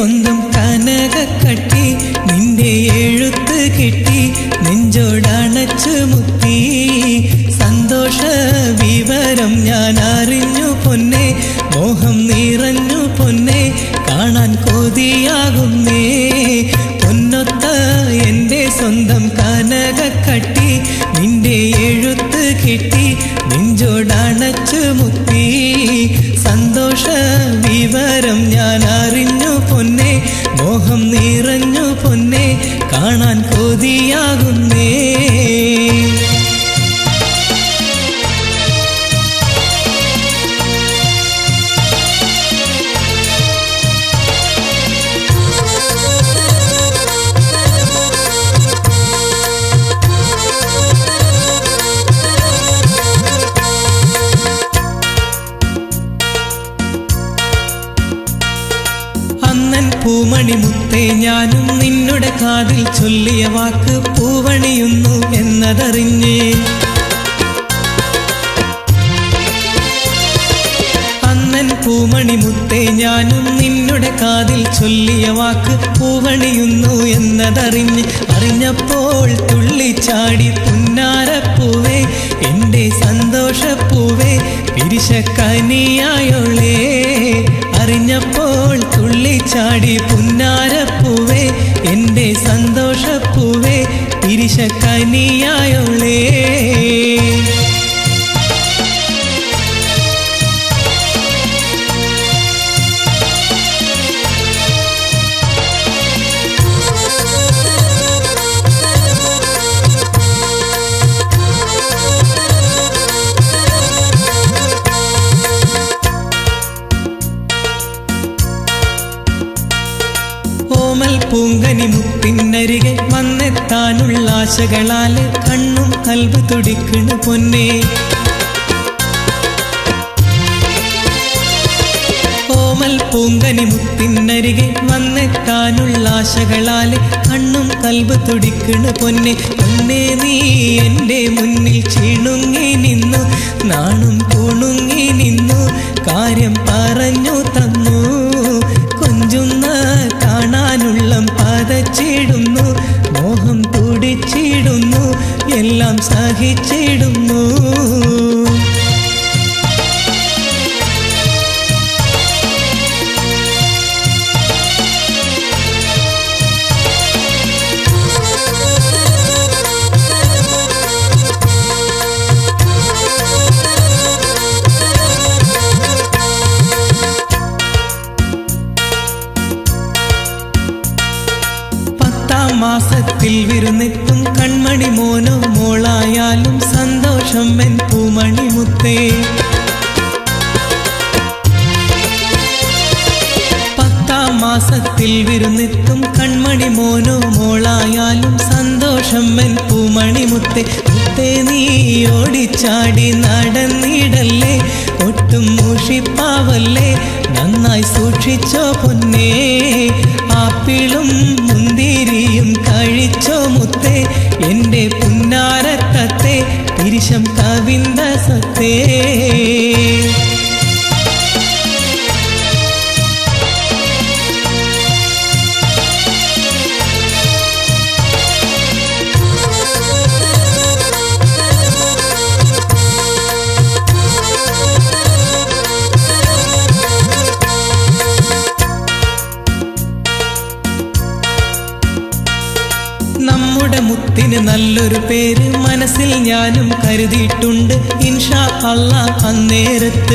സ്വന്തം കനകക്കട്ടി നിന്റെ എഴുത്ത് കിട്ടി നെഞ്ചോടണച്ചു മുത്തി സന്തോഷ വിവരം ഞാൻ അറിഞ്ഞു പൊന്നെ മോഹം നിറഞ്ഞു പൊന്നെ കാണാൻ കൊതിയാകുന്നേ പൊന്നൊത്ത എന്റെ സ്വന്തം കനകക്കട്ടി നിന്റെ എഴുത്ത് കിട്ടി നെഞ്ചോടണച്ചു മുത്തി സന്തോഷ വിവരം ഞാൻ അറിഞ്ഞു പൊന്നെ മോഹം നിറഞ്ഞു പൊന്നെ കാണാൻ കൊതിയാകുന്നേ അന്നൻ പൂമണി മുത്തേ ഞാനും നിന്നുടെ കാതിൽ ചൊല്ലിയ വാക്ക് പൂവണിയുന്നു എന്നതറിഞ്ഞേ അന്നൻ പൂമണി മുത്തേ ഞാനും നിന്നുടെ കാതിൽ ചൊല്ലിയ വാക്ക് പൂവണിയുന്നു എന്നതറിഞ്ഞ് അറിഞ്ഞപ്പോൾ തുള്ളിച്ചാടി പുന്നാരപ്പൂവേ എന്റെ സന്തോഷപ്പൂവേ പിരിശക്കനിയായോളേ അറിഞ്ഞപ്പോൾ തുള്ളിച്ചാടി പുന്നാരപ്പൂവേ എന്റെ സന്തോഷപ്പൂവേ പിരിശക്കനിയായോളേ ഓമൽ പൂങ്കനി മുത്തിനരികെ വന്നെത്താനുള്ള ആശകളാല് കണ്ണും കൽബ് തുടിക്കണു പൊന്നേ ഓമൽ പൂങ്കനി മുത്തിനരികെ വന്നെത്താനുള്ള ആശകളാല് കണ്ണും കൽബ് തുടിക്കണു പൊന്നെ പൊന്നെ നീ എൻ്റെ മുന്നിൽ ചീണുങ്ങി നിന്നു നാണും കുണുങ്ങി നിന്നു കാര്യം പറഞ്ഞു തന്നു കൊഞ്ചുന്ന കാണാനുള്ള പതച്ചിടുന്നു മോഹം തുടിച്ചിടുന്നു എല്ലാം സഹിച്ചിടുന്നു പത്താം മാസത്തിൽ വിരുന്നെത്തും കൺമണി മോനോ മോളായാലും സന്തോഷം എൻ പൂമണി മുത്തേ പത്താം മാസത്തിൽ വിരുന്നെത്തും കൺമണി മോനോ മോളായാലും സന്തോഷം എൻ പൂമണി മുത്തേ മുത്തേ നീ ഓടിച്ചാടി നടന്നിടല്ലേ ഒട്ടും മൂഷിപ്പാവല്ലേ നന്നായി സൂക്ഷിച്ചോ പൊന്നേ ആപ്പിളും മുന്തിരിയും കഴിച്ചോ മുത്തേ എൻ്റെ പുന്നാരത്തത്തെ തിരിശം കവിന്ദ സത്തേ നമ്മുടെ മുത്തിന് നല്ലൊരു പേര് മനസ്സിൽ ഞാനും കരുതിയിട്ടുണ്ട് ഇൻഷാ അള്ളാ അന്നേരത്ത്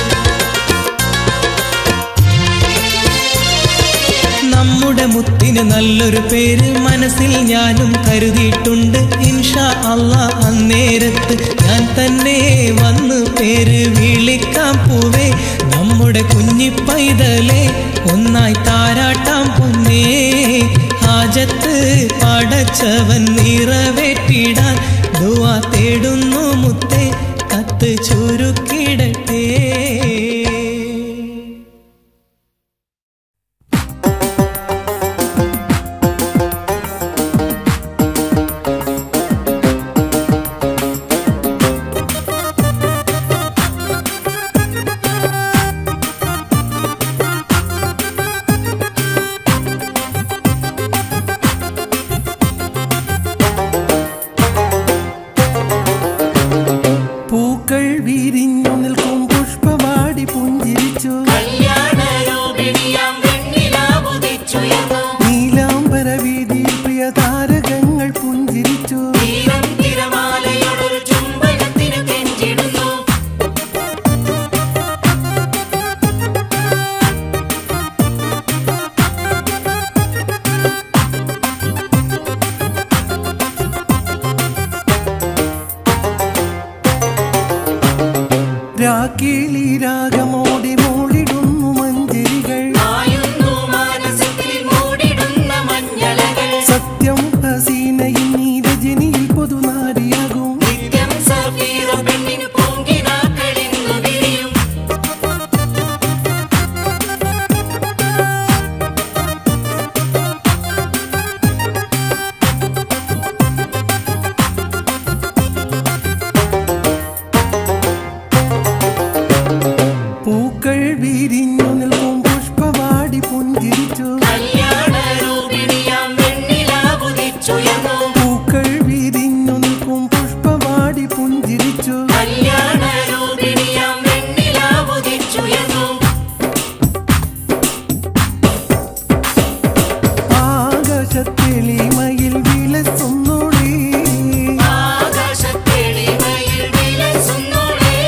നമ്മുടെ മുത്തിന് നല്ലൊരു പേര് മനസ്സിൽ ഞാനും കരുതിയിട്ടുണ്ട് ഇൻഷാ അള്ളാ അന്നേരത്ത് ഞാൻ തന്നെ വന്ന് പേര് വിളിക്കാൻ പൂവേ നമ്മുടെ കുഞ്ഞിപ്പൈതലെ ഒന്നായി താരാട്ടാം പൊന്നേ ഹാജത്ത് പടച്ചവൻ നിറവേറ്റിടാൻ ദുവാ തേടുന്നു മുത്തേ കത്ത് ചുരുക്കിടട്ടെ രാക്കിളി രാഗമോടി മൂടിടുന്നു മഞ്ചരികൾ മായുന്നു മാനസത്തിൽ മൂടിടുന്ന മഞ്ഞളകൾ സത്യം ഹസീനയിൽ നീ രജനിയിൽ പൊതുനാരിയാകും നിത്യം സഫീറ പെണ്ണിന് പൂങ്കിനാക്കളിന്നു വിരിയും പൂക്കൾ വിരിഞ്ഞു നിൽക്കും പുഷ്പവാടി പുഞ്ചിരിച്ചു കല്യാണ രൂപിണിയാം വെണ്ണിലാവുദിച്ചുയർന്നു പൂക്കൾ വിരിഞ്ഞു നിൽക്കും പുഷ്പവാടി പുഞ്ചിരിച്ചു കല്യാണ രൂപിണിയാം വെണ്ണിലാവുദിച്ചുയർന്നു ആകാശത്തെളിമയിൽ വിലസുന്നോളേ ആകാശത്തെളിമയിൽ വിലസുന്നോളേ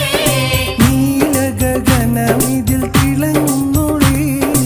നീലഗഗനമിതിൽ തിളങ്ങുന്നോളേ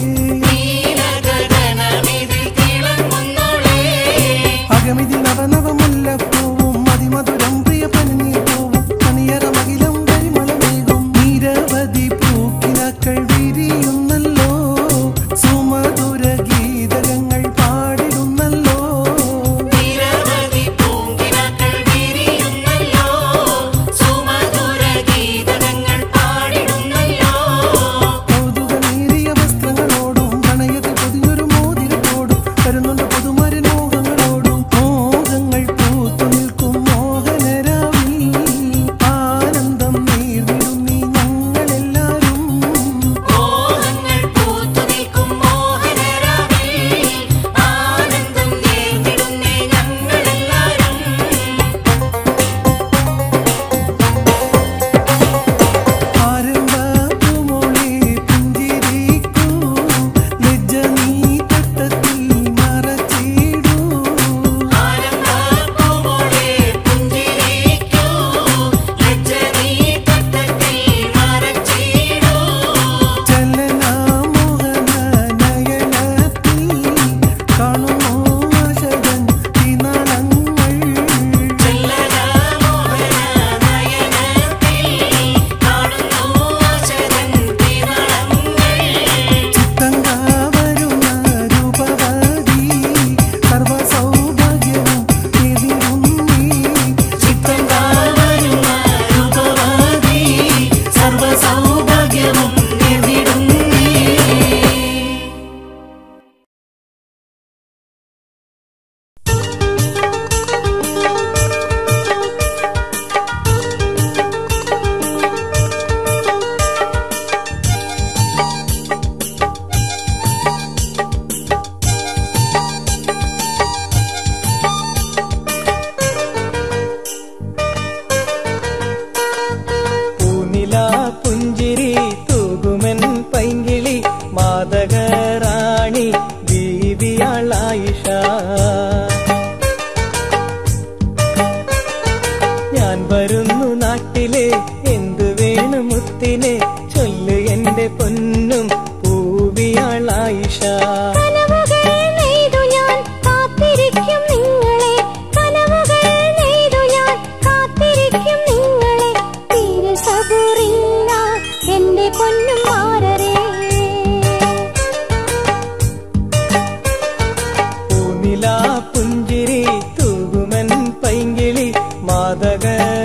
നീലഗഗനമിതിൽ തിളങ്ങുന്നോളേ അകമിതിൽ നവനവമുല്ലപ്പൂവും അതിമധുരം പ്രിയ പനിനീർ പൂവും മണിയറ മകിലം പരിമളമേകും നിരവധി പൂക്കിനാക്കൾ വിരിയുന്നല്ലോ സുമധുര ഗീതകങ്ങൾ പാടിടുന്നല്ലോ നിരവധി പൂങ്കിനാക്കൾ വിരിയുന്നല്ലോ സുമധുര ഗീതങ്ങൾ പാടിടുന്നല്ലോ കൗതുകമേറിയ വസ്ത്രങ്ങളോടും പ്രണയത്തിൽ പൊതിഞ്ഞൊരു മോതിരത്തോടും വരുന്നുണ്ട് പുതുമരമോഹങ്ങളോടും മോഹങ്ങൾ പൂത്തു നിൽക്കും മോഹനരാവിൽ ആനന്ദം നേർന്നിടും നീ ഞങ്ങളെല്ലാരും മോഹങ്ങൾ പൂത്തു നിൽക്കും മോഹനരാവിൽ ആനന്ദം നേർന്നിടുന്നേ ഞങ്ങളെല്ലാരും ആരംഭമോളെ പുഞ്ചിരിക്കൂ ലജ്ജ നീ തട്ടത്തിൽ മറച്ചിടൂ ആരംഭപ്പൂവോടെ പുഞ്ചിരിക്കൂ ലജ്ജനീ തട്ടത്തിൽ മറച്ചിടൂ ചലനാമോഹന നയനത്തിൽ കാണുമോ ആശകൻ തിനളങ്ങൾ ചെല്ലനാമോഹന നയനത്തിൽ കാണുന്നു ആശരൻ തിവളങ്ങൾ ചിത്തങ്കാവരുന്ന രൂപവതി സർവസൗഭാഗ്യവും എതിരുന്നീ ചിത്തങ്കാവരുന്ന രൂപവതി സർവസൗഭാഗ്യവും എവിടുന്നേ പൂനില പുഞ്ചിരി തൂകുമൻ പൈങ്കിളി മാതകറാണി ബീവിയാളായിഷ ഞാൻ വരുന്നു നാട്ടിലെ എന്തു വേണം മുത്തിനെ ചൊല്ലു എന്റെ പൊന്നും പൂവിയാളായിഷ കനവുകൾ നെയ്തു ഞാൻ കാത്തിരിക്കും നിങ്ങളെ കനവുകൾ നെയ്തു ഞാൻ കാത്തിരിക്കും നിങ്ങളെ തീരെ സബൂറില്ല എന്റെ പൊന്നും മാറരേ പൂനില പുഞ്ചിരി തൂകുമൻ പൈങ്കിളി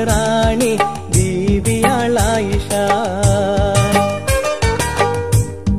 മാതകറാണി ബീവിയാളായിഷ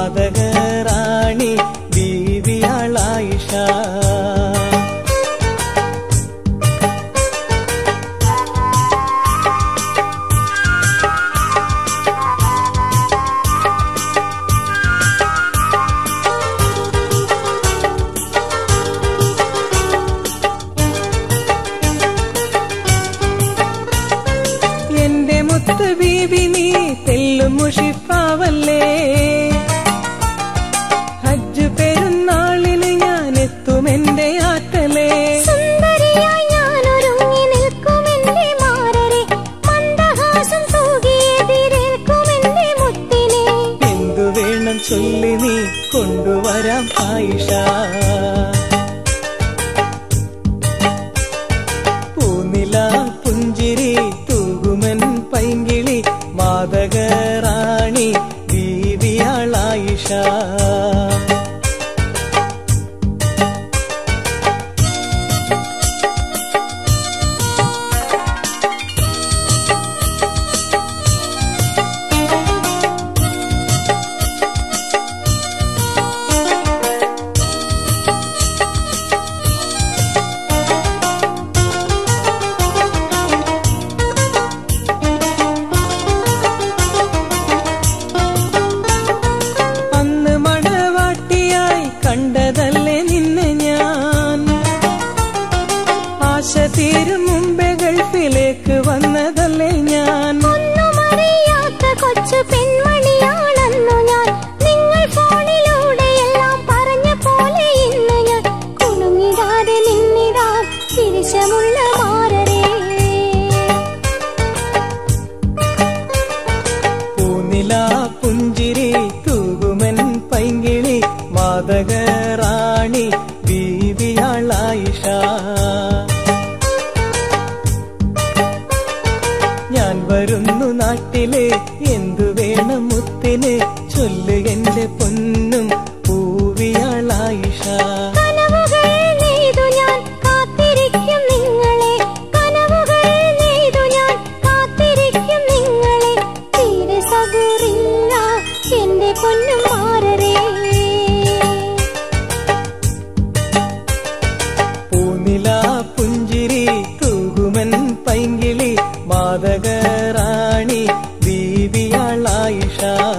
മാതകറാണി ബീവിയാളായിഷ എന്റെ മുത്ത് ബീബി നീ തെല്ലും മുഷിപ്പാവല്ലേ ഹജ്ജ് പെരുന്നാളിന് ഞാൻ എത്തും എന്റെ ആറ്റലേ സുന്ദരിയായി ഞാനൊരുങ്ങി നിൽക്കുമെന്റെ മാരരെ മന്ദഹാസം തൂകി എതിരേൽക്കുമെന്റെ മുത്തിനെ എന്തു വേണം ചൊല്ലി നീ കൊണ്ടുവരാം ആയിഷ പൂനില പുഞ്ചിരി തൂകുമൻ പൈങ്കിളി മാതകറാണി ബീവിയാളായിഷ അന്ന് മണവാട്ടിയായി കണ്ടതല്ലേ നിന്നെ ഞാൻ ആശ തീരും മുമ്പേ ഗൾഫിലേക്ക് വന്നതല്ലേ ഞാൻ ഒന്നും അറിയാത്ത കൊച്ചു പെൺമണിയാണെന്നു ഞാൻ നിങ്ങൾ ഫോണിലൂടെ എല്ലാം പറഞ്ഞ പോലെ ഇന്ന് ഞാൻ കുണുങ്ങിടാതെ നിന്നിടാൻ തിരിച്ചമുള്ള മാരരേ പൂനില പുഞ്ചിരി തൂകുമൻ പൈങ്കിളി മാതകറാണി ബീവിയാളായിഷ ഞാൻ വരുന്നു നാട്ടിലെ എന്തു വേണം മുത്തിന് ചൊല്ലു എന്റെ പൊന്നും പൂവിയാളായിഷ കനവുകൾ നെയ്തു ഞാൻ കാത്തിരിക്കും നിങ്ങളെ കനവുകൾ നെയ്തു ഞാൻ കാത്തിരിക്കും നിങ്ങളെ തീരെ സബൂറില്ല എന്റെ പൊന്നും മാരരേ പൂനില പുഞ്ചിരി തൂകുമൻ പൈങ്കിളി മാതകറാണി ബീവിയാളായിഷ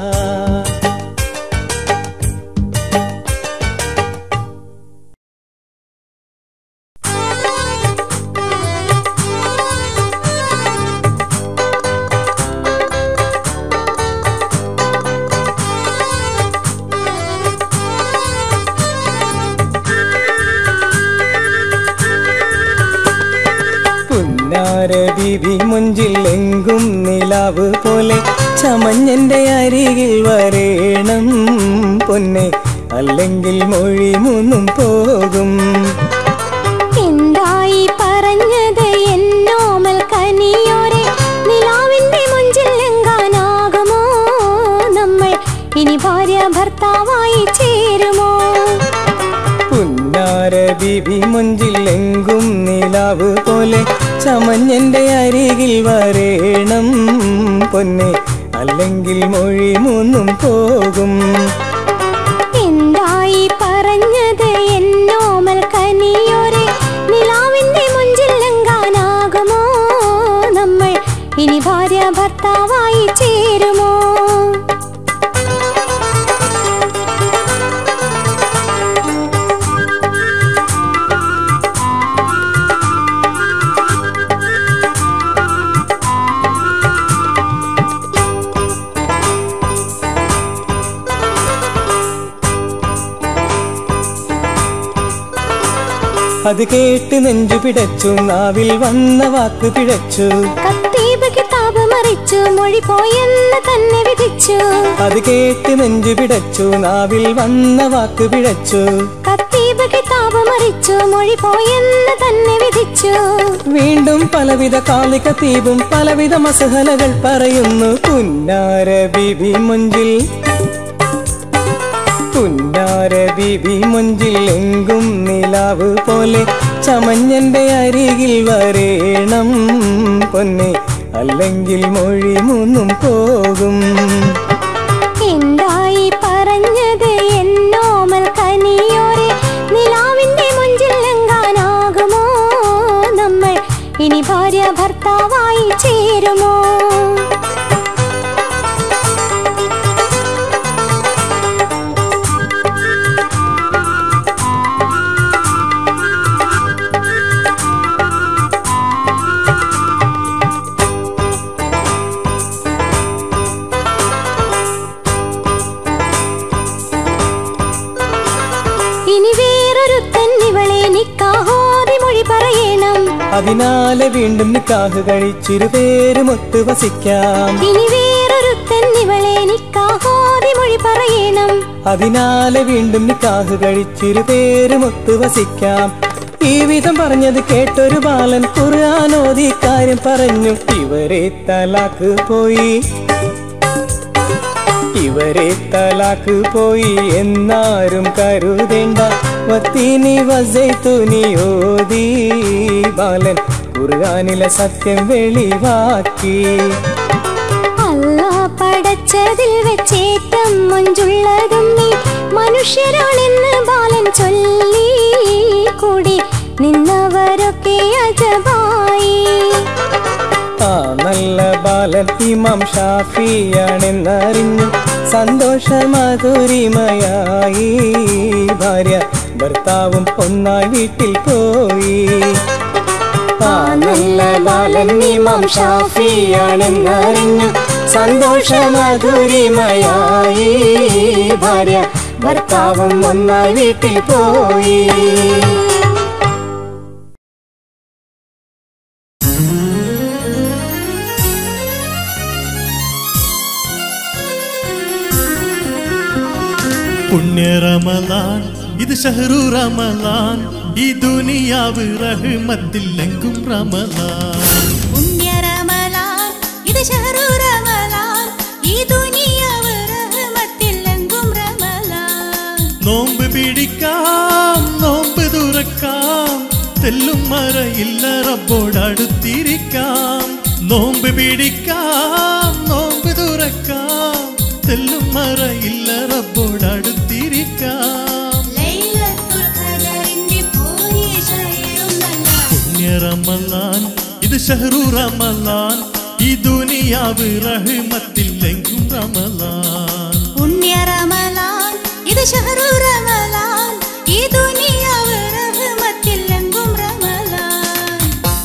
പുന്നാര ബീബി മുഞ്ചിൽ എങ്കും നിലാവ് പോലെ ചമഞ്ഞന്റെ അരികിൽ വരേണം പൊന്നെ അല്ലെങ്കിൽ മൊഴി മൂന്നും പോകും എന്തായി പറഞ്ഞത് എന്നോമൽ കനിയോരെ നിലാവിന്റെ മുഞ്ചിൽ എങ്കാനാകുമോ നമ്മൾ ഇനി ഭാര്യ ഭർത്താവായി ചേരുമോ പുന്നാര ബീബി മുഞ്ചിൽ എങ്കും നിലാവ് പോലെ ചമഞ്ഞന്റെ അരികിൽ വരേണം പൊന്നെ അല്ലെങ്കിൽ മൊഴി മൂന്നും പോകും എന്തായി പറഞ്ഞത് എന്നോമൽ കനിയോരെ നിലാവിന്റെ മുഞ്ചിൽ എങ്കാനാകുമോ നമ്മൾ ഇനി ഭാര്യ ഭർത്താവായി ചേരുമോ അത് കേട്ട് നെഞ്ചു പിടച്ചു നാവിൽ വന്ന വാക്ക് പിഴച്ചു കത്തീബ് കിതാബ് മറിച്ചു മൊഴി പോയെന്ന് തന്നെ വിധിച്ചു അത് കേട്ട് നെഞ്ചു പിടച്ചു നാവിൽ വന്ന വാക്ക് പിഴച്ചു കത്തീബ് കിതാബ് മറിച്ചു മൊഴി പോയെന്ന് തന്നെ വിധിച്ചു വീണ്ടും പലവിധ കാലിക തീപും പലവിധ മസഹലകൾ പറയുന്നു പുന്നാര ബിബി മുഞ്ചിൽ പുന്നാര ബിബി മുഞ്ചിൽ എങ്കും നിലാവ് പോലെ ചമഞ്ഞന്റെ അരികിൽ വരേണം പൊന്നെ അല്ലെങ്കിൽ മൊഴി മൂന്നും പോകും എന്തായി പറഞ്ഞത് അതിനാലെ വീണ്ടും നിക്കാഹ് കഴിച്ചിരുപേരും ഒത്തു വസിക്കാം ഇനി വേറൊരുത്തൻ ഇവളെ നിക്കാഹോതി മൊഴി പറയണം അതിനാലെ വീണ്ടും നിക്കാഹ് കഴിച്ചിരുപേരും ഒത്തു വസിക്കാം ഈ വിധം പറഞ്ഞത് കേട്ടൊരു ബാലൻ ഖുർആാനോദി കാര്യം പറഞ്ഞു ഇവരെ തലാക്ക് പോയി ഇവരെ തലാക്ക് പോയി എന്നാരും കരുതേണ്ട വത്തിനി വസൈത്തുനി ഓതി ബാലൻ ഖുർആാനിലെ സത്യം വെളിവാക്കി അല്ല പടച്ചതിൽ വെച്ചേറ്റം മഞ്ചുള്ളതും നീ മനുഷ്യരാണെന്ന് ബാലൻ ചൊല്ലി കൂടി നിന്നവരൊക്കെ അജബായി ആ നല്ല ബാലൻ ഇമാം ഷാഫിയാണെന്നറിഞ്ഞു സന്തോഷമധുരിമയായി ഭാര്യ ഭർത്താവും ഒന്നായി വീട്ടിൽ പോയി ആ നല്ല ബാലൻ ഇമാം ഷാഫിയാണെന്നറിഞ്ഞു സന്തോഷമധുരിമയായി ഭാര്യ ഭർത്താവും ഒന്നായി വീട്ടിൽ പോയി പുണ്യ റമലാൻ ഇത് ഷഹറു റമലാൻ ഈ ദുനിയാവ് റഹ്മത്തില്ലെങ്കും റമലാൻ പുണ്യ റമലാൻ ഇത് ഷഹറു റമലാൻ ഈ ദുനിയാവ് റഹ്മത്തിലെങ്കും റമലാൻ നോമ്പ് പിടിക്കാം നോമ്പ് തുറക്കാം തെല്ലും മറയില്ല റബ്ബോടടുത്തിരിക്കാം നോമ്പ് പിടിക്കാം നോമ്പ് തുറക്കാം തെല്ലും മറയില്ല റബ്ബോടടുത്തിരിക്കാം ലൈലത്തുൽ ഖദറിന്റെ പോരീഷയിലും നല്ല പുണ്യ റമലാൻ ഇത് ഷഹറു റമലാൻ ഈ ദുനിയാവ് റഹ്മത്തില്ലെങ്കും റമലാൻ പുണ്യ റമലാൻ ഇത് ഷഹറു റമലാൻ ഈ ദുനിയാവ് റഹ്മത്തിലെങ്കും റമലാൻ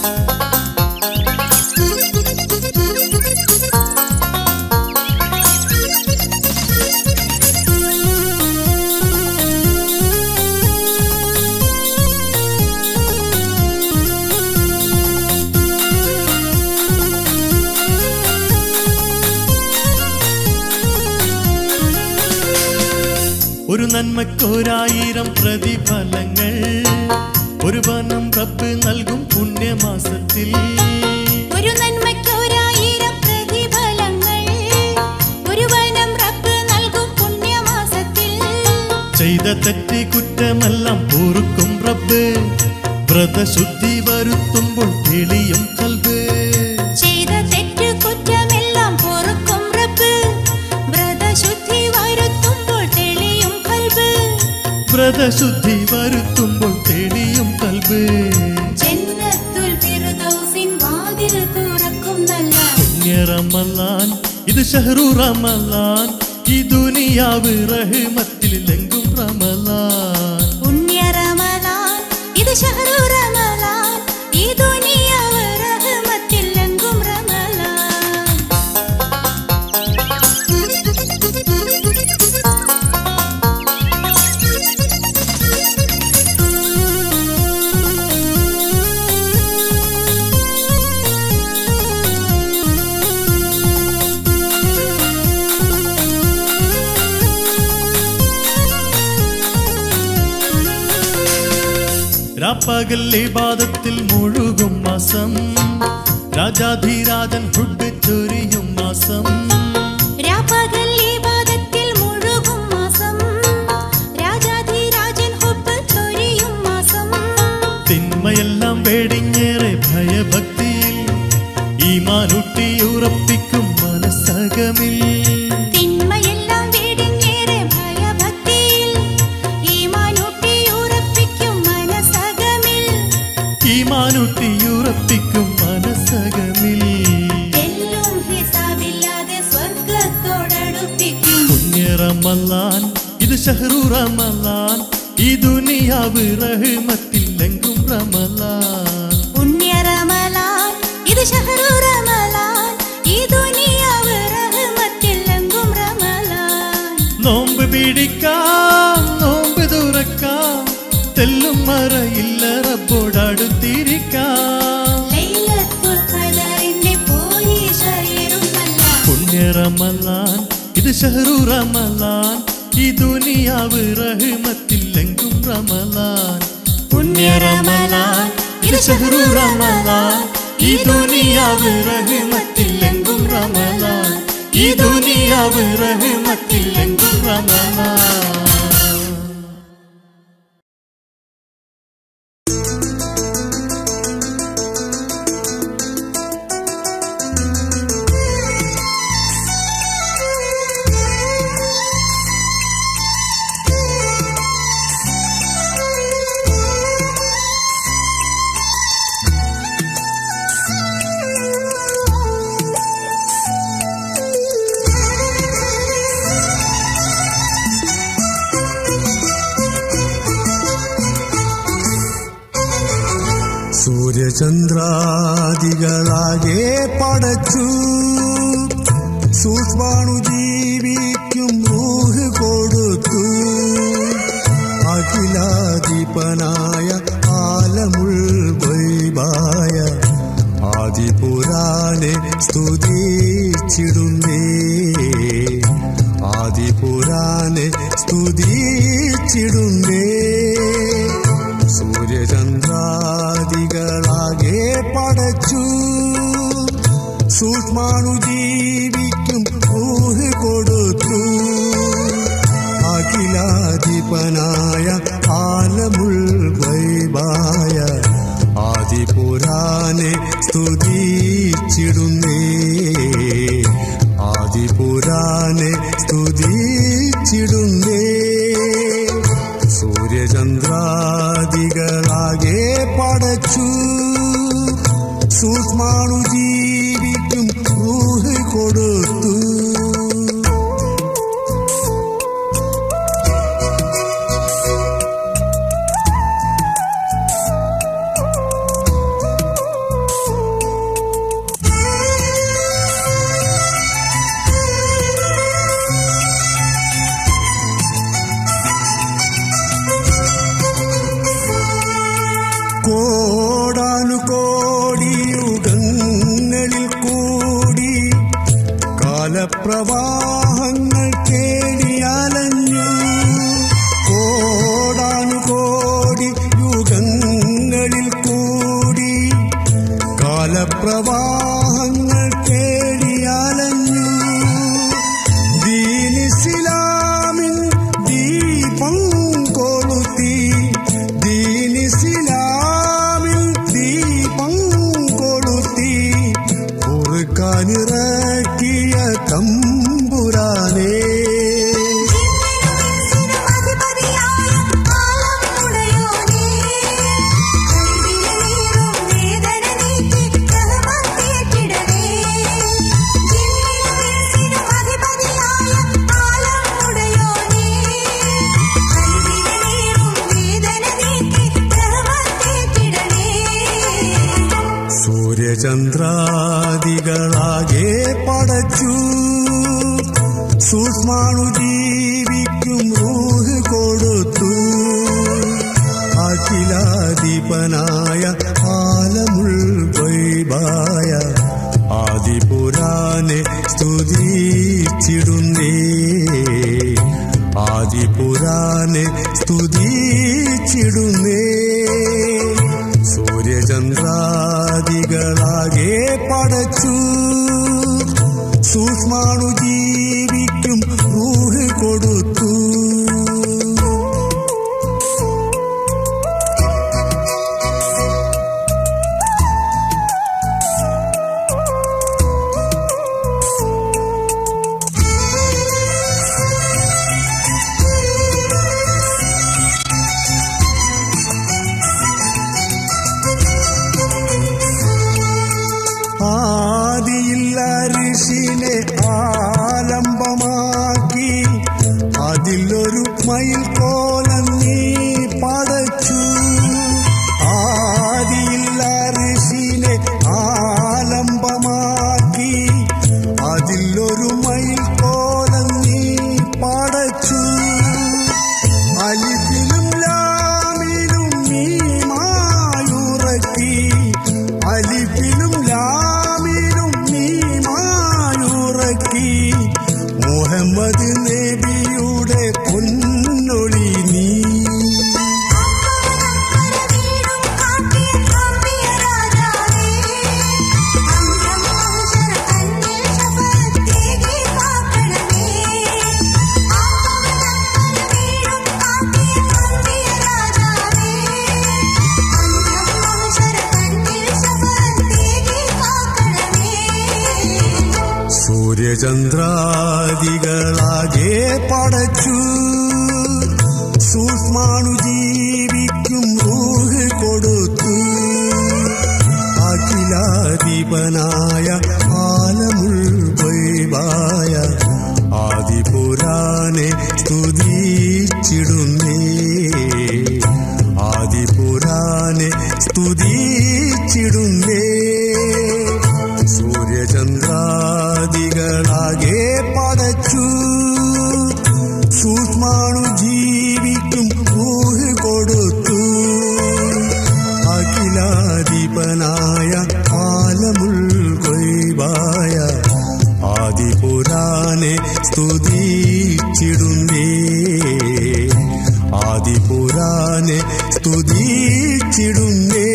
ഒരു നന്മക്കൊരായിരം പ്രതിഫലങ്ങൾ ഒരു വനം റബ്ബ് നൽകും പുണ്യമാസത്തിൽ ഒരു നന്മയ്ക്കൊരായിരം പ്രതിഫലങ്ങൾ ഒരു വനം റബ്ബ് നൽകും പുണ്യമാസത്തിൽ ചെയ്ത തെറ്റ് കുറ്റമെല്ലാം പൊറുക്കും റബ്ബ് വ്രതശുദ്ധി വരുത്തുമ്പോൾ തെളിയും കൽബ് ചെയ്ത തെറ്റ് കുറ്റമെല്ലാം പൊറുക്കും റബ്ബ് വ്രതശുദ്ധി വരുത്തുമ്പോൾ തെളിയും കൽബ് വ്രതശുദ്ധി വരുത്തുമ്പോൾ തെളിയും കൽബ് ജന്നത്തുൽ ഫിർദൗസിൻ വാതിൽ തുറക്കും നല്ല പുണ്യ റമലാൻ ഇത് ഷഹറു റമലാൻ ഈ ദുനിയാവ് റഹ്മത്തിലെങ്കും റമലാൻ പുണ്യ റമലാൻ ഇത് ഷഹറു റമലാൻ ഈ ദുനിയാവ് റഹ്മത്തിലെങ്കും റമലാൻ രാപ്പകൽ ഇബാദത്തിൽ മുഴുകും മാസം രാജാധിരാജൻ ഫുഡ് ചൊരിയും മാസം രാപകൽ ഇബാദത്തിൽ മുഴുകും മാസം രാജാധിരാജൻ ഹുബ്ബ് ചൊരിയും മാസം തിന്മയെല്ലാം വേടിഞ്ഞേറെ ഭയഭക്തിയിൽ ഈമാനുട്ടി ഉറപ്പിക്കും മനസ്സകമിൽ തിന്മയെല്ലാം വീടിഞ്ഞേറെ ഭയഭക്തിയിൽ ഈമാനൂട്ടി ഉറപ്പിക്കും മനസ്സകമിൽ ഈമാനുട്ടി ഉറപ്പിക്കും മനസ്സകമിൽ എല്ലും ഹിസാബില്ലാതെ സ്വർഗത്തോടടുപ്പിക്കും പുണ്യ റമലാൻ ഇത് ഷഹറു റമലാൻ ഈ ദുനിയാവ് റഹ്മത്തിലെങ്കും റമലാൻ പുണ്യ റമലാൻ ഇത് ഷഹറു റമലാൻ ഈ ദുനിയാവ് റഹ്മത്തിലെങ്കും റമലാൻ നോമ്പ് പിടിക്കാം നോമ്പ് തുറക്കാം തെല്ലും മറയില്ല റബ്ബോടടുത്തിരിക്കാം റമലാൻ ഇത് ഷഹറു റമലാൻ ഈ ദുനിയാവ് റഹ്മത്തിലെങ്കും റമലാൻ പുണ്യ റമലാൻ ഇത് ഷഹറു റമലാൻ ഈ ദുനിയാവ് റഹ്മത്തിലെങ്കും റമലാൻ ഈ ദുനിയാവ് റഹ്മത്തിലെങ്കും റമലാൻ സൂര്യചന്ദ്രാദികളാകെ പടച്ചു സൂക്ഷ്മാണു ജീവിക്കും റൂഹ് കൊടുത്തു അഖിലാധിപനായ ആലമുൾ വൈബായ ആദിപുരാനെ സ്തുതിച്ചിടുന്നേ ആദിപുരാനെ സ്തുതിച്ചിടുന്നേ സൂര്യചന്ദ്രാദികളാകെ പടച്ചു സൂക്ഷ്മാണു ജീവിക്കും ഊഹ് കൊടുത്തു അഖിലാധിപനായ ആലമുൾ വൈബായ ആദിപുരാനെ സ്തുതിച്ചിടുന്നേ ആദിപുരാനെ സ്തുതിച്ചിടുന്നേ സൂര്യചന്ദ്രാദികളാകെ പടച്ചു സൂക്ഷ്മാണു ജീവിക്കും റൂഹ് കൊടുത്തു കോടാനുകോടി യുഗങ്ങളിൽ കൂടി കാലപ്രവാഹങ്ങൾ കേടിയലഞ്ഞു കോടാനുകോടി യുഗങ്ങളിൽ കൂടി കാലപ്രവാഹങ്ങൾ കേടിയലഞ്ഞു ദീനിസിലാമിൻ ദീപം കൊളുത്തി ദീനിസിലാമിൻ ദീപം കൊളുത്തി കുറുക്കാനിറക്കിയ തമ്പുരാനേ സൂര്യചന്ദ്രാദികളാകെ പടച്ചു സൂക്ഷ്മാണു ജീവിക്കും റൂഹ് കൊടുത്തു അഖിലാധിപനായ ആലമുൾ വൈബായ ആദിപുരാനെ സ്തുതിച്ചിടുന്നേ ആദിപുരാനെ സ്തുതിച്ചിടുന്നേ സൂര്യചന്ദ്രാദികളാകെ പടച്ചു സൂക്ഷ്മാണു ജീവിക്കും റൂഹ് കൊടുത്തു സൂര്യചന്ദ്രാദികളാകെ പടച്ചു സൂക്ഷ്മാണു ജീവിക്കും റൂഹ് കൊടുത്തു അഖിലാധിപനായ ആലമുൾ വൈവായ ആദിപുരാനെ സ്തുതിച്ചിടുന്നേ ആദിപുരാനെ സ്തുതിച്ചിടുന്നേ സൂര്യചന്ദ്രാദികളാകെ പടച്ചു സൂക്ഷ്മാണു ജീവിക്കും ഊഹ് കൊടുത്തു അഖിലാധിപനായ ആലമുൾ കൊയ്വായ ആദിപുരാനെ സ്തുതിച്ചിടുന്നേ ആദിപുരാനെ സ്തുതിച്ചിടുന്നേ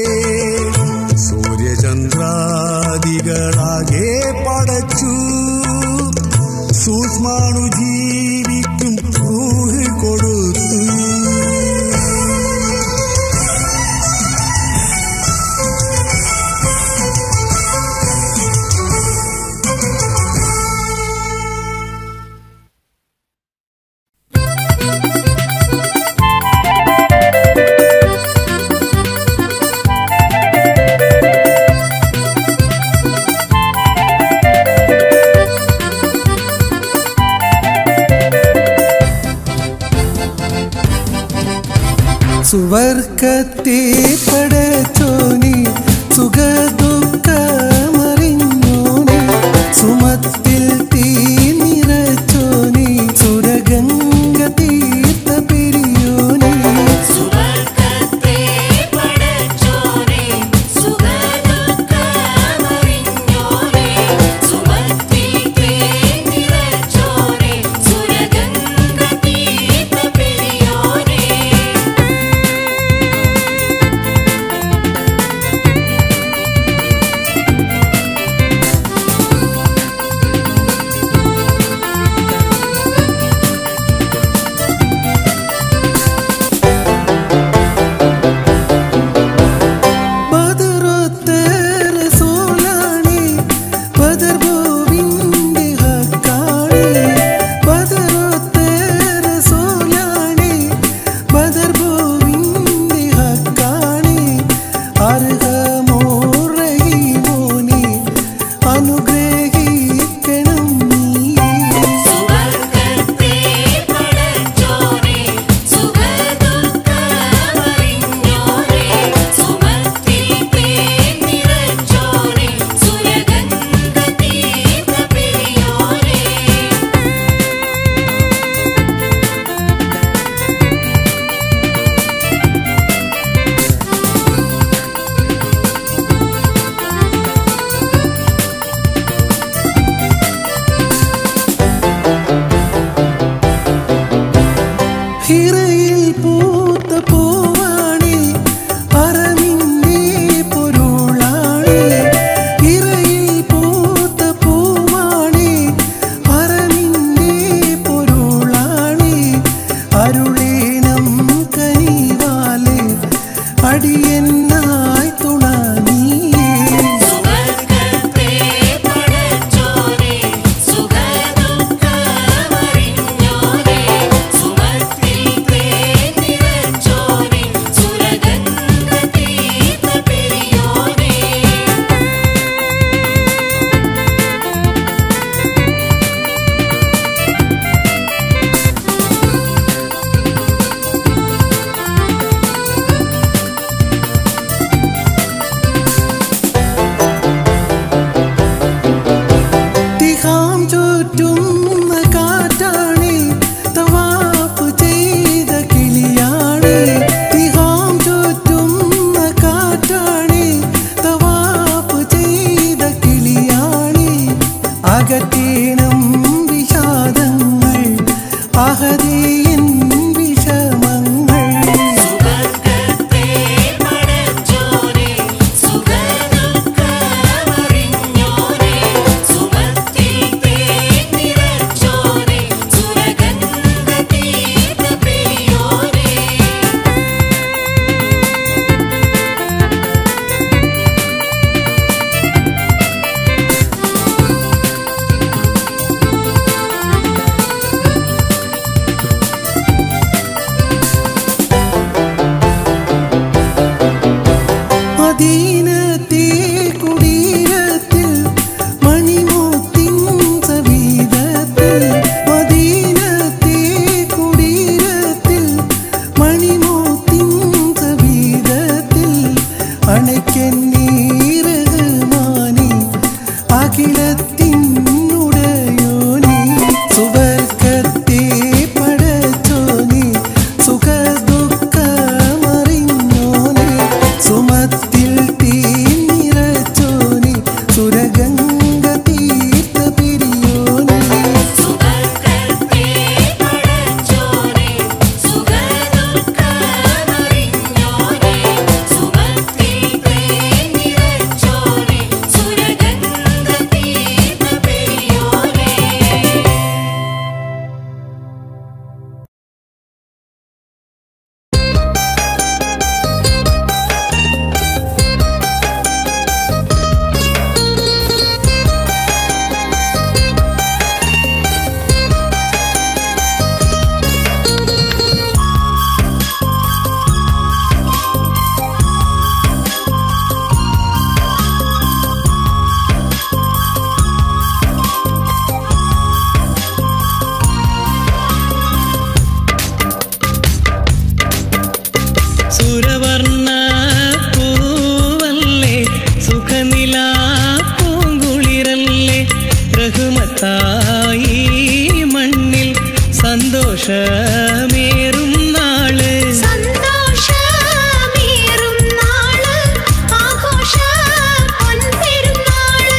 സൂര്യചന്ദ്രാദികളാകെ പടച്ചു സൂക്ഷ്മാണു ജീവിക്കും ഊഹ് കൊടുത്തു സുവർക്കത്തെ പടച്ചോനി സുഖദുഃഖമറിഞ്ഞോനി സുമത്തിൽ തീ നിറച്ചോനി സുരഗംഗ തീർത്ഥ പെരിയോനി സുവർഗത്തെ പടച്ചോനെ സുഖദുഃഖമറിഞ്ഞോനെ സുമത്തിൽ നിറച്ചോനെ സുരഗംഗ തീർത്ഥ പെരിയോനെ ബദറുത്തര സോലാണി ബദർ ഭൂവിന്റെ ഹക്കാണി ബദറുത്തര സോലാണി ബദർ ഭൂവിന്റെ ഹക്കാണി അർഹമോറഹിമോനി അനുഗ്രഹിക്കണം നീ സുവർഗത്തെ പടച്ചോനെ സുഖദുഃഖമറിഞ്ഞോനെ സുമത്തിൽ നിറച്ചോനെ സുരഗംഗ തീർത്ഥ പെരിയോനെ ഹിറയിൽ പൂത്ത പൂവാണി അറമിന്റെ പൊരുളാണി ഹിറയിൽ പൂത്ത പൂവാണി അറമിന്റെ പൊരുളാണി അരുളേനം കനിവാലെ അടിയനായി തുണാനീയേ സുവർഗത്തെ പടച്ചോനെ സുഖദുഃഖമറിഞ്ഞോനെ സുമത്തിൽ നിറച്ചോനെ സുരഗംഗ തീർത്ഥ പെരിയോനെ തിഹാം ചുറ്റുന്ന കാറ്റാണി തവാഫ് ചെയ്ത കിളിയാണി തിഹാം ചുറ്റുന്ന കാറ്റാണി തവാഫ് ചെയ്ത കിളിയാണി അകറ്റേണം വിഷാദങ്ങൾ അഹതേയൻ വിഷമങ്ങൾ സുവർഗത്തെ പടച്ചോനെ സുഖദുഃഖമറിഞ്ഞോനെ സുമത്തിൽ നിറച്ചോനെ സുരഗംഗ തീർത്ഥ പെരിയോനെ സന്തോഷമേറും നാള് സന്തോഷമേറും നാള് ആഘോഷ പൊൻപെരുന്നാള്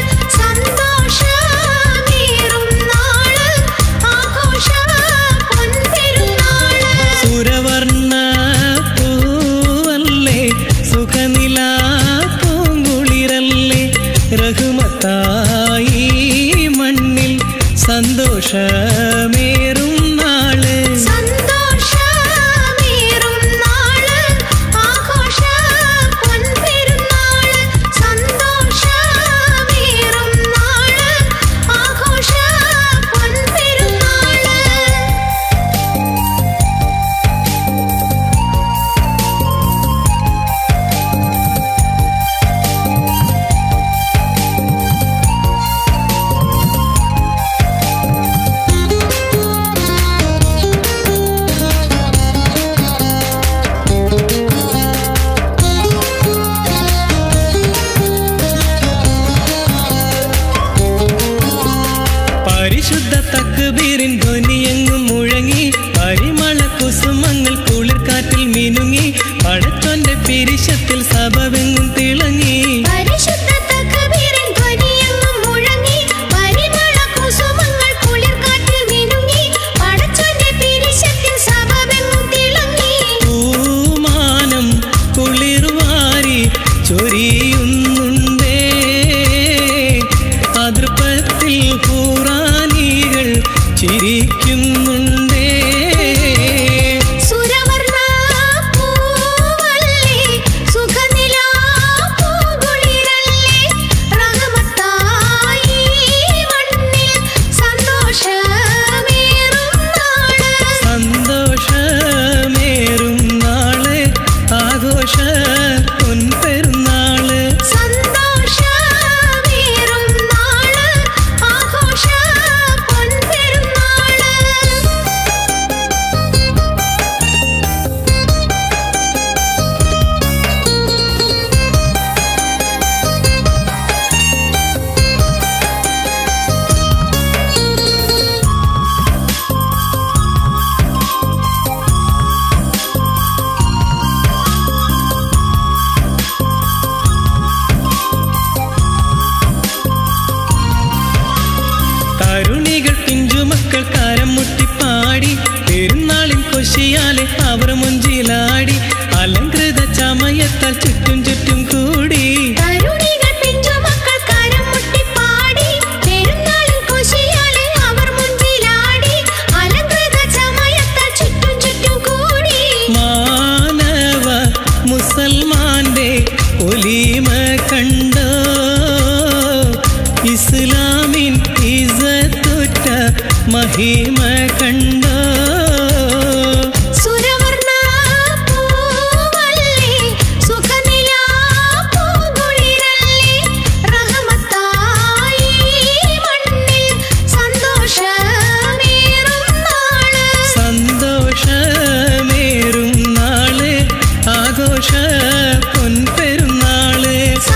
സന്തോഷമേറും നാള് ആഘോഷ പൊൻപെരുന്നാള് സുരവർണ്ണ പൂവല്ലേ സുഖനില പൂങ്കുളിരല്ലേ രഘുമത്തായി മണ്ണിൽ സന്തോഷമേറും നാള് സന്തോഷമേറും നാള് ആഘോഷ പൊൻപെരുന്നാള് സന്തോഷമേറും നാള് ആഘോഷ പൊൻപെരുന്നാള് പരിശുദ്ധ തക്ബീറിൻ ധ്വനിയെങ്ങും മുഴങ്ങി പരിമള കുസുമങ്ങൾ കുളിർക്കാറ്റിൽ മിനുങ്ങി പഴച്ചൊന്റെ പിരിശത്തിൽ സഭവെങ്ങും തിളങ്ങി പരിശുദ്ധ തക്ബീറിൻ ധ്വനിയെങ്ങും മുഴങ്ങി പരിമള കുസുമങ്ങൾ കുളിർക്കാറ്റിൽ മിനുങ്ങി പടച്ചോന്റെ പിരിശത്തിൽ സഭവെങ്ങും തിളങ്ങി പൂമാനം കുളിർവാരി ചൊരിയുന്നുണ്ടേ അതൃപ്പത്തിൽ പൂറാനികൾ ചിരിക്കുന്നുണ്ടേ സുരവർണ്ണ പൂവല്ലേ സുഖനിലാ പൂങ്കുളിരല്ലേ റഹ്മത്തായി മണ്ണിൽ സന്തോഷമേറും നാള് സന്തോഷമേറും നാള് ആഘോഷ പൊൻപെരുന്നാള് സന്തോഷമേറും നാള് ആഘോഷ പൊൻപെരുന്നാള് തരുണികൾ പിഞ്ചുമക്കൾ കാരം മുട്ടിപ്പാടി പെരുന്നാളിൻ കൊശിയാലെ അവർ മുഞ്ചിലാടി അലങ്കൃത ചമയത്താൽ ചുറ്റും ചുറ്റും കൂടി തരുണികൾ പിഞ്ചുമക്കൾ കരം മുട്ടിപ്പാടി പെരുന്നാളിൻ കുശിയാലെ അവർ മുൻപിലാടി അലങ്കൃത ചമയത്താൽ ചുറ്റും ചുറ്റും കൂടി മാനവ മുസൽമാന്റെ ഒലീമ കണ്ടോ ഇസ്ലാമിൻ ഇസത്തുറ്റ മഹിമ കണ്ടോ സുരവർണ്ണ പൂവല്ലേ സുഖനിലാ പൂങ്കുളിരല്ലേ റഹ്മത്തായി മണ്ണിൽ സന്തോഷമേറും നാള് സന്തോഷമേറും നാള് ആഘോഷ പൊൻപെരുന്നാള്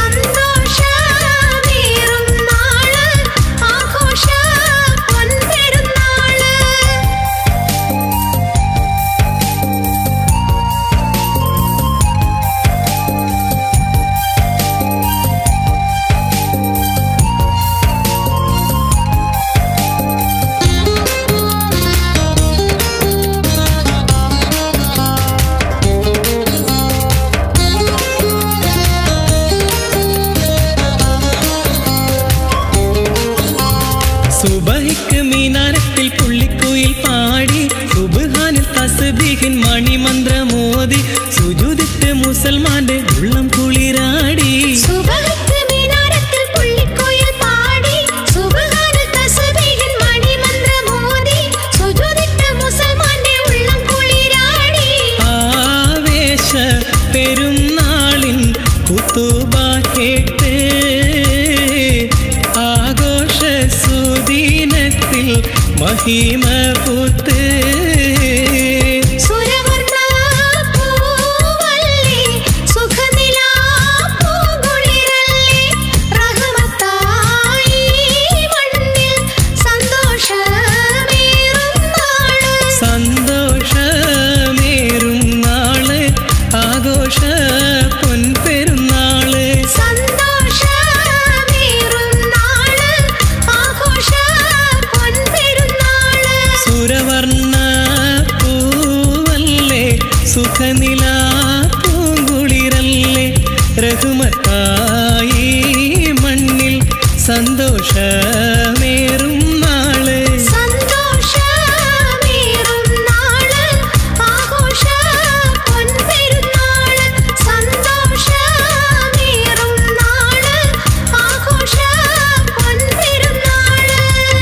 സന്തോഷമേറും നാള് ആഘോഷ പൊൻപെരുന്നാള് സുബഹിക്ക് മീനാരത്തിൽ പുള്ളിക്കുയിൽ പാടി സുബ്ഹാനിൽ തസ്ബീഹിൻ മണിമന്ത്രമോദി സുജുദിട്ട് മുസൽമാന്റെ ഉള്ളം കുളിരാടി സുബഹത്ത് മിനാരത്തിൽ പുള്ളിക്കുയിൽ പാടി സുബ്ഹാനൽ തസ്ബീഹിൻ മണിമന്ത്രമോദി സുജൂദിട്ട് മുസൽമാന്റെ ഉള്ളം കുളിരാടി ആവേശ പെരുന്നാളിൻ കുത്തുബ കേട്ട് ആഘോഷ സുദീനത്തിൽ മഹിമ പുത്ത് സുരവർണ്ണ പൂവല്ലേ സുഖനിലാ പൂങ്കുളിരല്ലേ റഹ്മത്തായി മണ്ണിൽ സന്തോഷമേറും നാള് സന്ത സുഖനിലാ പൂങ്കുളിരല്ലേ രഘുമത്തായി മണ്ണിൽ സന്തോഷമേറും നാള് സന്തോഷമേറും നാള് ആഘോഷ പൊൻപെരുന്നാള് സന്തോഷമേറും നാള് ആഘോഷ പൊൻപെരുന്നാള്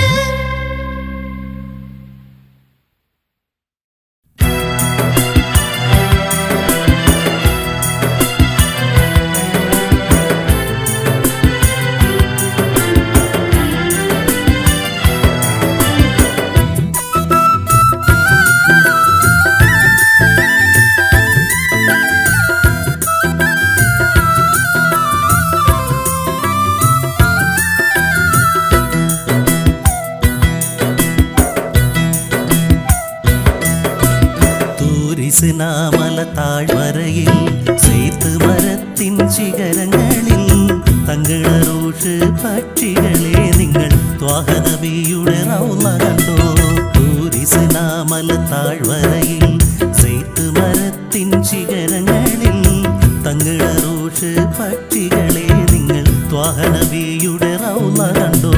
തൂരിസിനാമല താഴ്വരയിൽ സെയ്ത്ത് മരത്തിൻ ശിഖരങ്ങളിൽ തങ്ങളറൂഷ് പക്ഷികളെ നിങ്ങൾ ത്വാഹനബിയുടെ റൗള കണ്ടോ തൂരിസിനാമല താഴ്വരയിൽ സെയ്ത്ത് മരത്തിൻ ശിഖരങ്ങളിൽ തങ്ങളറൂഷ് പക്ഷികളെ നിങ്ങൾ ത്വാഹനബിയുടെ റൗള കണ്ടോ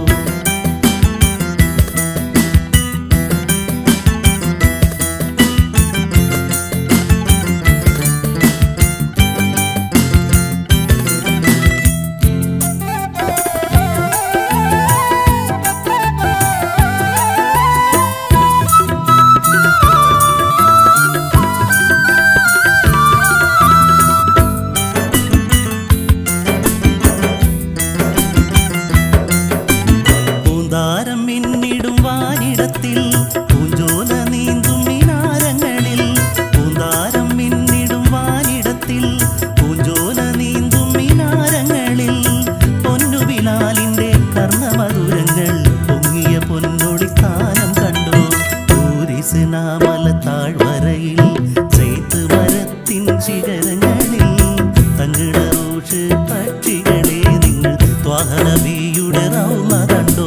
പൂന്താരം മിന്നിടും വാനിടത്തിൽ പൂഞ്ചോല നീന്തും മിനാരങ്ങളിൽ പൂന്താരം മിന്നിടും വാനിടത്തിൽ പൂഞ്ചോല നീന്തും മിനാരങ്ങളിൽ പൊന്നുവിലാലിന്റെ കർണമധുരങ്ങൾ പൊങ്ങിയ പൊന്നൊളിത്താനം കണ്ടു ടൂരിസിനാമല താഴ്വരയിൽ ചെയ്ത്ത് മരത്തിൻ ശിഖരങ്ങളിൽ തങ്കിടറൂഷ് പക്ഷികളെ നിങ്ങൾ ത്വാഹനബിയുടെ റൗമ കണ്ടോ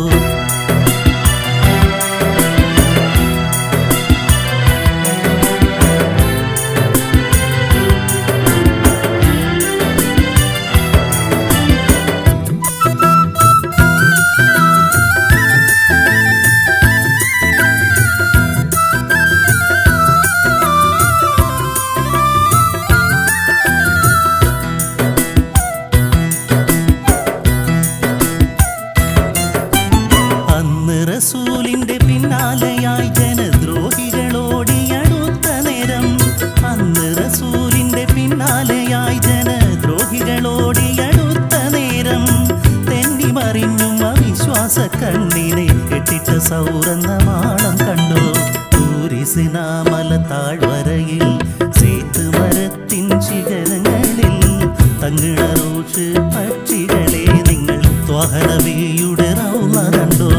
അന്ന് റസൂലിന്റെ പിന്നാലെയായി ജനദ്രോഹികളോടിയടുത്ത നേരം അന്ന് റസൂലിന്റെ പിന്നാലെയായി ജനദ്രോഹികളോടിയടുത്ത നേരം തെന്നി മറിഞ്ഞും അവിശ്വാസ കണ്ണിനെ കെട്ടിട്ട സൗരന്ന മാളം കണ്ടു ടൂരിസിനാമല താഴ്വരയിൽ സേത്ത് മരത്തിൻ ശിഖരങ്ങളിൽ തങ്ങിളറൂഷ് പക്ഷികളെ നിങ്ങൾ ത്വഹനവിയുടെ റൗമ കണ്ടോ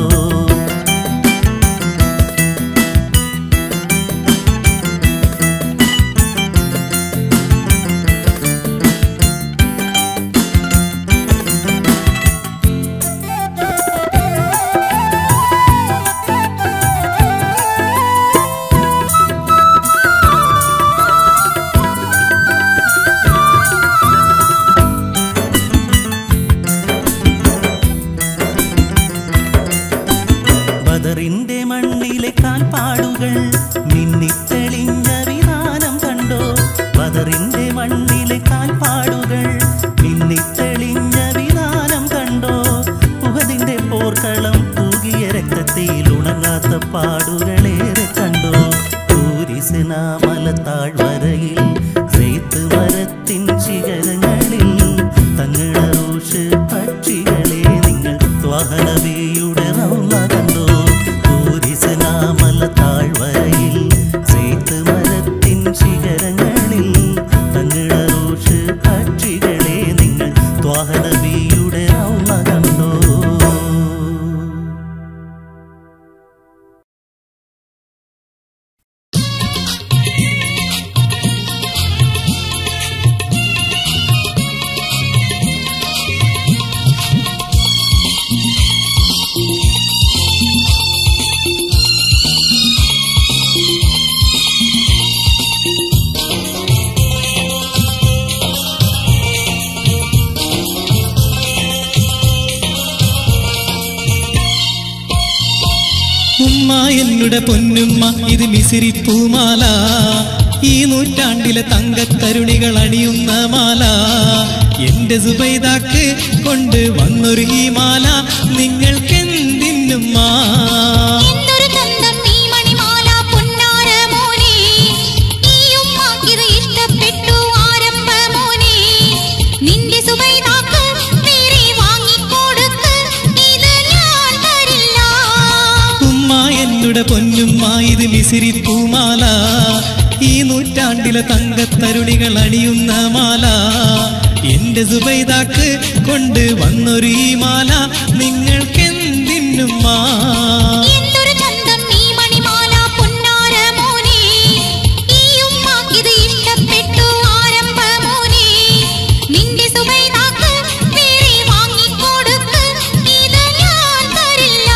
ബദറിന്റെ മണ്ണിലെ കാൽപ്പാടുകൾ മിന്നിത്തെളിഞ്ഞ വിധാനം കണ്ടോ ബദറിന്റെ മണ്ണിലെ കാൽപ്പാടുകൾ മിന്നിത്തെളിഞ്ഞ വിധാനം കണ്ടോ ഉഹദിന്റെ പോർക്കളം തൂകിയ രക്തത്തിൽ ഉണങ്ങാത്ത പാടുകളേറെ കണ്ടോ ടൂരിസിനാമല താഴ്വരയിൽ സെയ്ത്ത് മരത്തിൻ ശിഖരങ്ങളിൽ തങ്ങളൂഷ് പക്ഷികളെ നിങ്ങൾ ത്വാഹനവിയുടെ റൗമ കണ്ടോ ടൂരിസിനാമല താഴ്വരയിൽ സെയ്ത്ത് മരത്തിൻ ശിഖരങ്ങളിൽ തങ്ങളൂഷ് പക്ഷികളെ നിങ്ങൾ ത്വാഹനവിയുടെ റൗമ കണ്ടോ ും എന്നുടെ പൊന്നുമ്മ ഇത് മിസിരി പൂമാല ഈ നൂറ്റാണ്ടിലെ തങ്കക്കരുണികൾ അണിയുന്ന മാല എന്റെ സുബൈദാക്ക് കൊണ്ട് വന്നൊരു ഈ മാല നിങ്ങൾക്കെന്തിന്നുമ്മ എന്തൊരു ചന്തം ഈ മണിമാല പൊന്നാര മോനെ ഈ ഉമ്മാക്കിത് ഇഷ്ടപ്പെട്ടു ആരംഭ മോനെ നിന്റെ സുബൈദാക്ക് വേറെ വാങ്ങിക്കൊടുക്ക് ഇത് ഞാൻ തരില്ല ഉമ്മ എന്നുടെ പൊന്നുമ്മ ഇത് മിസിരി പൂമാല ഈ നൂറ്റാണ്ടിലെ തങ്കത്തരുണികൾ അണിയുന്ന മാല എന്റെ സുബൈദാക്ക് കൊണ്ട് വന്നൊരു ഈ മാല നിങ്ങൾക്കെന്തിന്നുമ്മ എന്തൊരു ചന്തം ഈ മണിമാല പൊന്നാര മോനെ ഈ ഉമ്മാക്കിത് ഇഷ്ടപ്പെട്ടു ആരംഭ മോനെ നിന്റെ സുബൈദാക്ക് വേറെ വാങ്ങിക്കൊടുക്ക് ഇത് ഞാൻ തരില്ല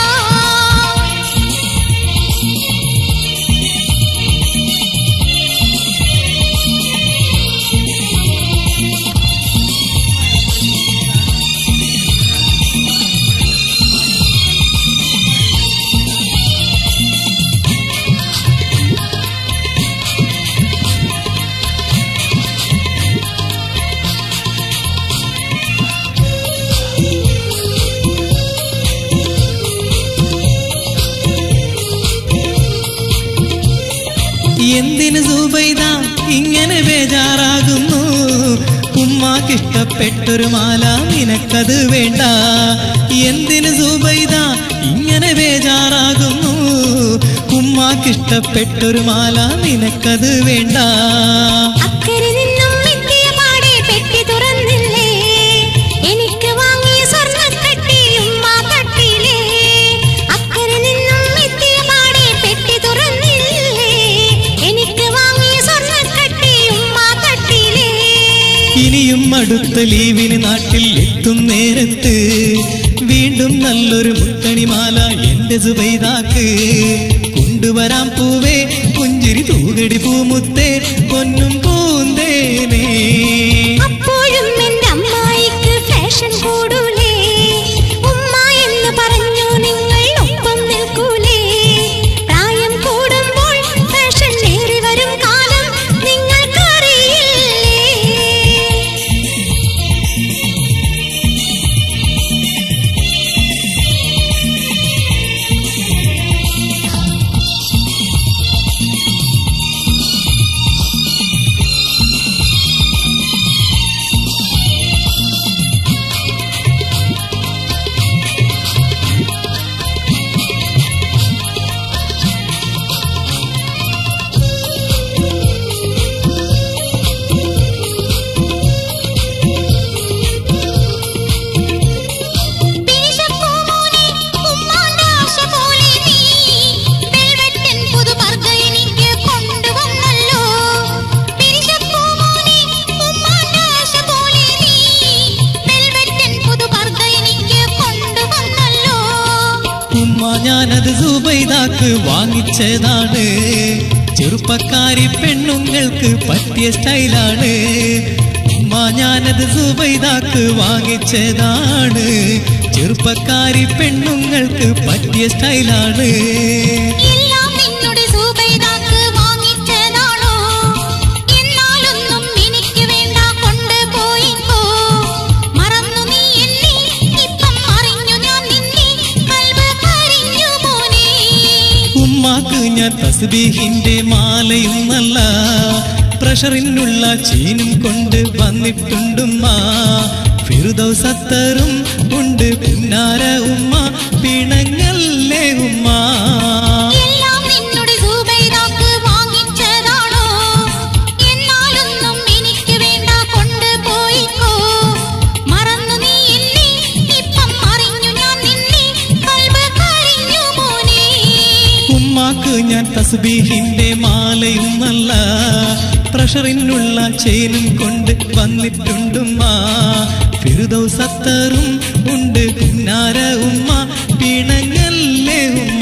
എന്തിന് സുബൈദ ഇങ്ങനെ ബേജാറാകുന്നു ഉമ്മാക്കിഷ്ടപ്പെട്ടൊരു മാല നിനക്കത് വേണ്ട എന്തിന് സുബൈദ ഇങ്ങനെ ബേജാറാകുന്നു ഉമ്മാക്കിഷ്ടപ്പെട്ടൊരു മാല നിനക്കത് വേണ്ട അക്കരെ നിന്നും എത്തിയ പാടെ പെട്ടി തുറന്നില്ലേ എനിക്ക് വാങ്ങിയ സ്വർണ്ണക്കട്ടി ഉമ്മ തട്ടിലേ അക്കരെ നിന്നും എത്തിയ പാടെ പെട്ടി തുറന്നില്ലേ എനിക്ക് വാങ്ങിയ സ്വർണ്ണക്കട്ടി ഉമ്മ തട്ടിലേ ഇനിയും അടുത്ത ലീവിന് നാട്ടിൽ എത്തും നേരത്ത് വീണ്ടും നല്ലൊരു മുത്തണിമാല എന്റെ സുബൈദാക്ക് കൊണ്ടുവരാം പൂവേ പുഞ്ചിരി തൂകടി പൂമുത്തേ പൊന്നും പൂന്തേനേ അപ്പോഴും എന്റെ അമ്മായിക്ക് ഫാഷൻ കൂടൂലേ ഉമ്മ എന്ന് പറഞ്ഞു നിങ്ങൾ ഒപ്പം നിൽക്കൂലേ പ്രായം കൂടുമ്പോൾ ഫാഷൻ ഏറി വരും കാലം നിങ്ങൾക്കറിയില്ലേ പിരിശപ്പൂമോനെ, ഉമ്മാന്റെ ആശ പോലെ നീ വെൽവെറ്റൻ പുതുപർദ്ദ എനിക്ക് കൊണ്ടുവന്നല്ലോ. പിരിശപ്പൂമോനെ, ഉമ്മാന്റെ ആശ പോലെ നീ വെൽവെറ്റൻ പുതുപർദ്ദ എനിക്ക് കൊണ്ടുവന്നല്ലോ. ഉമ്മ ഞാനത് സുബൈദാക്ക് വാങ്ങിച്ചതാണ് ചെറുപ്പക്കാരി പെണ്ണുങ്ങൾക്ക് പറ്റിയ സ്റ്റൈലാണ് ഉമ്മ ഞാനത് സുബൈദാക്ക് വാങ്ങിച്ചതാണ് ചെറുപ്പക്കാരി പെണ്ണുങ്ങൾക്ക് പറ്റിയ സ്റ്റൈലാണ് എല്ലാം നിന്നുടെ സുബൈദാക്ക് വാങ്ങിച്ചതാണോ? എന്നാലൊന്നും എനിക്ക് വേണ്ട കൊണ്ടുപോയിക്കോ. മറന്നു നീ എന്നെ, ഇപ്പം അറിഞ്ഞു ഞാൻ നിന്നെ, കൽബ് കരിഞ്ഞു മോനെ. ഉമ്മാക്ക് ഞാൻ തസ്ബീഹിന്റെ മാലയും നല്ല പ്രഷറിനുള്ള ചീനും കൊണ്ട് വന്നിട്ടുണ്ടുമ്മ ഫിറുദൗസത്തറും ഉണ്ട് പിന്നാര ഉമ്മ പിണങ്ങല്ലേ ഉമ്മ എല്ലാം നിന്നുടെ സുബൈദാക്ക് വാങ്ങിച്ചതാണോ? എന്നാലൊന്നും എനിക്ക് വേണ്ട കൊണ്ടുപോയിക്കോ. മറന്നു നീ എന്നെ, ഇപ്പം അറിഞ്ഞു ഞാൻ നിന്നെ, കൽബ് കരിഞ്ഞു മോനെ. ഉമ്മാക്ക് ഞാൻ തസ്ബീഹിന്റെ മാലയും നല്ല പ്രഷറിനുള്ള ചെയിനും കൊണ്ട് വന്നിട്ടുണ്ടുമ്മ ഫിറുദൗസത്തറും ഉണ്ട് പിന്നാര ഉമ്മ പിണങ്ങല്ലേ ഉമ്മ